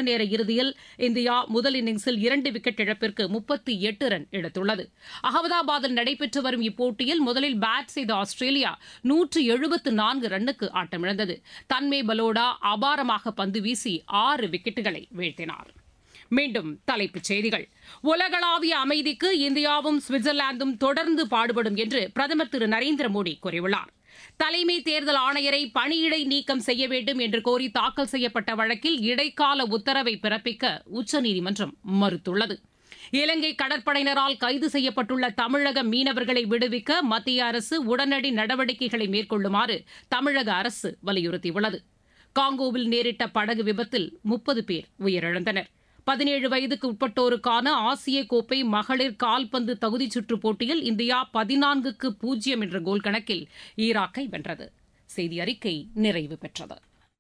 நேர இறுதியில் இந்தியா முதல் இன்னிங்ஸில் இரண்டு விக்கெட் இழப்பிற்கு முப்பத்தி எட்டு ரன் எடுத்துள்ளது அகமதாபாத்தில் நடைபெற்று வரும் இப்போட்டியில் முதலில் பேட் செய்த ஆஸ்திரேலியா நூற்று எழுபத்து நான்கு ரன்னுக்கு ஆட்டமிழந்தது தன்மே பலோடா அபாரமாக பந்து வீசி ஆறு விக்கெட்டுகளை வீழ்த்தினார் மீண்டும் தலைப்புச் செய்திகள் உலகளாவிய அமைதிக்கு இந்தியாவும் சுவிட்சர்லாந்தும் தொடர்ந்து பாடுபடும் என்று பிரதமர் திரு நரேந்திர மோடி கூறியுள்ளார் தலைமை தேர்தல் ஆணையரை பணியிடை நீக்கம் செய்ய வேண்டும் என்று கோரி தாக்கல் செய்யப்பட்ட வழக்கில் இடைக்கால உத்தரவை பிறப்பிக்க உச்சநீதிமன்றம் மறுத்துள்ளது இலங்கை கடற்படையினரால் கைது செய்யப்பட்டுள்ள தமிழக மீனவர்களை விடுவிக்க மத்திய அரசு உடனடி நடவடிக்கைகளை மேற்கொள்ளுமாறு தமிழக அரசு வலியுறுத்தியுள்ளது காங்கோவில் நேரிட்ட படகு விபத்தில் முப்பது பேர் உயிரிழந்தனர் பதினேழு வயதுக்கு உட்பட்டோருக்கான ஆசிய கோப்பை மகளிர் கால்பந்து தகுதிச் சுற்றுப் போட்டியில் இந்தியா பதினான்குக்கு பூஜ்ஜியம் என்ற கோல் கணக்கில் ஈராக்கை வென்றது செய்தி அறிக்கை நிறைவு பெற்றது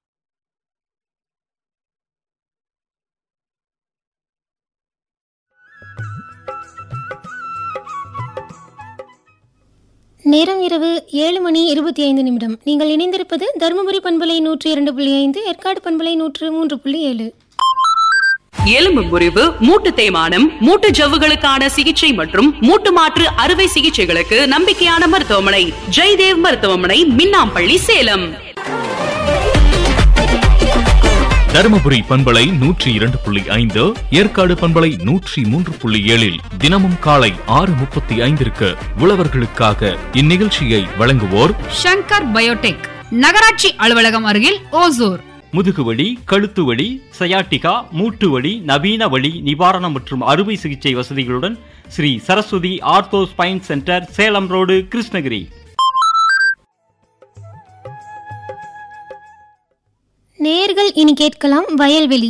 நேரம் இரவு ஏழு மணி இருபத்தி ஐந்து நிமிடம் நீங்கள் இணைந்திருப்பது தருமபுரி பண்பலை நூற்றி இரண்டு புள்ளி ஐந்து ஏற்காடு பண்பலை நூற்று மூன்று புள்ளி ஏழு எலும்பு முறிவு மூட்டு தேய்மானம் மூட்டு ஜவ்வுகளுக்கான சிகிச்சை மற்றும் மூட்டு மாற்று அறுவை சிகிச்சைகளுக்கு நம்பிக்கையான மருத்துவமனை ஜெய்தேவ் மருத்துவமனை மின்னாம்பள்ளி சேலம் தருமபுரி பண்பலை நூற்றி இரண்டு புள்ளி ஐந்து ஏற்காடு பண்பலை நூற்றி மூன்று புள்ளி ஏழில் தினமும் காலை ஆறு முப்பத்தி ஐந்திற்கு உழவர்களுக்காக இந்நிகழ்ச்சியை வழங்குவோர் ஷங்கர் பயோடெக் நகராட்சி அலுவலகம் அருகில் ஓசூர் முதுகுவலி கழுத்துவலி சயாட்டிகா மூட்டு வலி நவீன வலி நிவாரணம் மற்றும் அறுவை சிகிச்சை வசதிகளுடன் Sri Saraswathi ortho spine centre Salem road Krishnagiri நேர்கள் இனி கேட்கலாம் வயல்வெளி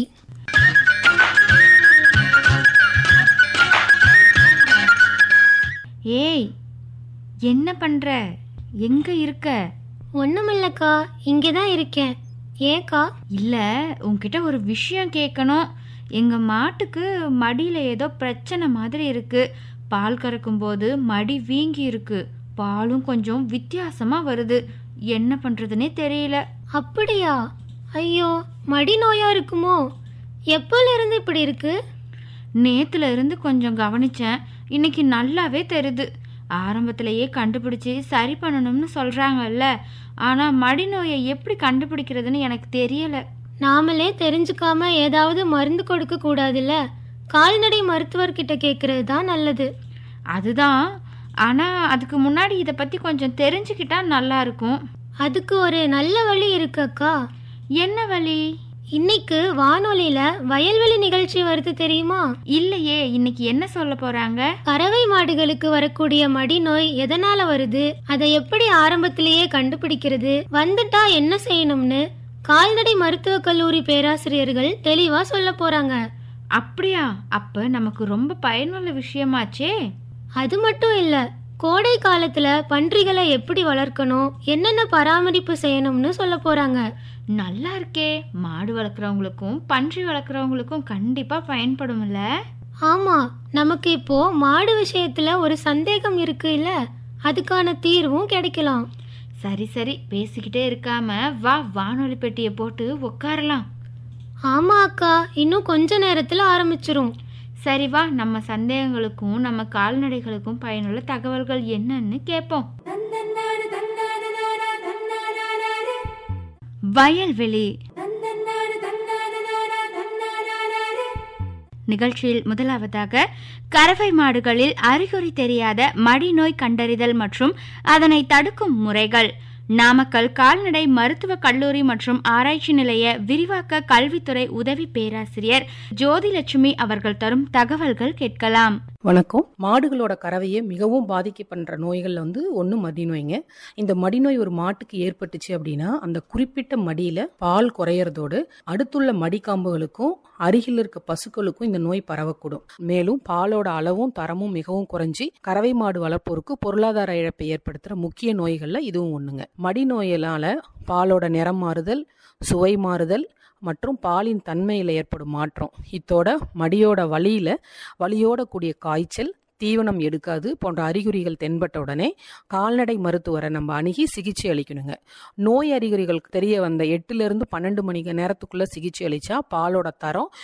ஏய் என்ன பண்ற எங்க இருக்க ஒண்ணுமில்லக்கா இங்கே தான் இருக்கேன் ஏக்கா இல்ல உன்கிட்ட ஒரு விஷயம் கேட்கணும் எங்க மாட்டுக்கு மடியில ஏதோ பிரச்சனை மாதிரி இருக்கு பால் கறக்கும் போது மடி வீங்கி இருக்கு பாலும் கொஞ்சம் வித்தியாசமா வருது என்ன பண்றதுனே தெரியல அப்படியா ஐயோ மடி நோயா இருக்குமோ எப்போல இருந்து இப்படி இருக்கு நேத்துல இருந்து கொஞ்சம் கவனிச்சேன் இன்னைக்கு நல்லாவே தெரியுது ஆரம்பத்திலேயே கண்டுபிடிச்சு சரி பண்ணணும்னு சொல்றாங்கல்ல ஆனா மடி நோயை எப்படி கண்டுபிடிக்கிறதுன்னு எனக்கு தெரியல நாமளே தெரிஞ்சுக்காம ஏதாவது மருந்து கொடுக்க கூடாதுல்ல கால்நடை மருத்துவர்கிட்ட கேட்கறது தான் நல்லது அதுதான் ஆனா அதுக்கு முன்னாடி இதை பத்தி கொஞ்சம் தெரிஞ்சுக்கிட்டா நல்லா இருக்கும் அதுக்கு ஒரு நல்ல வழி இருக்கு அக்கா என்ன வழி இன்னைக்கு வானொலியில வயல்வெளி நிகழ்ச்சி வருது தெரியுமா இல்லையே இன்னைக்கு என்ன சொல்ல போறாங்க கறவை மாடுகளுக்கு வரக்கூடிய மடி நோய் எதனால வருது அதை எப்படி ஆரம்பத்திலேயே கண்டுபிடிக்கிறது வந்துட்டா என்ன செய்யணும்னு கால்நடை மருத்துவக் கல்லூரி பேராசிரியர்கள் தெளிவா சொல்ல போறாங்க அப்படியா அப்ப நமக்கு ரொம்ப பயனுள்ள விஷயமாச்சே அது மட்டும் இல்ல கோடை காலத்துல பன்றிகளை எப்படி வளர்க்கணும் என்னென்ன பராமரிப்பு செய்யணும்னு சொல்ல போறாங்க நல்லா இருக்கே மாடு வளர்க்குறவங்களுக்கும் பன்றி வளர்க்குறவங்களுக்கும் கண்டிப்பா பயன்படும்ல ஆமா நமக்கு இப்போ மாடு விஷயத்துல ஒரு சந்தேகம் இருக்கு இல்ல அதுக்கான தீர்வும் கிடைக்கலாம் சரி சரி பேசிக்கிட்டே இருக்காம வா வானொலி பெட்டியை போட்டு உட்காரலாம் ஆமா அக்கா இன்னும் கொஞ்ச நேரத்துல ஆரம்பிச்சிரும் சரி வா நம்ம சந்தேகங்களுக்கும் நம்ம கால்நடைகளுக்கும் பயனுள்ள தகவல்கள் என்னன்னு கேட்போம் வயல்வெளி நிகழ்ச்சியில் முதலாவதாக கறவை மாடுகளில் அறிகுறி தெரியாத மடிநோய் கண்டறிதல் மற்றும் அதனை தடுக்கும் முறைகள் நாமக்கல் கால்நடை மருத்துவக் கல்லூரி மற்றும் ஆராய்ச்சி நிலைய விரிவாக்க கல்வித்துறை உதவி பேராசிரியர் ஜோதிலட்சுமி அவர்கள் தரும் தகவல்கள் கேட்கலாம் வணக்கம் மாடுகளோட கறவையை மிகவும் பாதிக்கப்படுற நோய்கள் வந்து ஒன்று மடிநோய்ங்க இந்த மடிநோய் ஒரு மாட்டுக்கு ஏற்பட்டுச்சு அப்படின்னா அந்த குறிப்பிட்ட மடியில பால் குறையறதோடு அடுத்துள்ள மடிக்காம்புகளுக்கும் அருகில் இருக்க பசுக்களுக்கும் இந்த நோய் பரவக்கூடும் மேலும் பாலோட அளவும் தரமும் மிகவும் குறைஞ்சி கறவை மாடு வளர்ப்போருக்கு பொருளாதார இழப்பை ஏற்படுத்துகிற முக்கிய நோய்கள்ல இதுவும் ஒண்ணுங்க மடிநோயினால பாலோட நிறம் மாறுதல் சுவை மாறுதல் மற்றும் பாலின் தன்மையில் ஏற்படும் மாற்றம் இத்தோட மடியோட வலியில வலியோட கூடிய காய்ச்சல் தீவனம் எடுக்காது போன்ற அறிகுறிகள் தென்பட்ட உடனே கால்நடை மருத்துவரை நம்ம அணுகி சிகிச்சை அளிக்கணுங்க நோய் அறிகுறிகள் தெரிய வந்த எட்டுல இருந்து பன்னெண்டு மணி நேரத்துக்குள்ள சிகிச்சை அளிச்சா பாலோட தரம்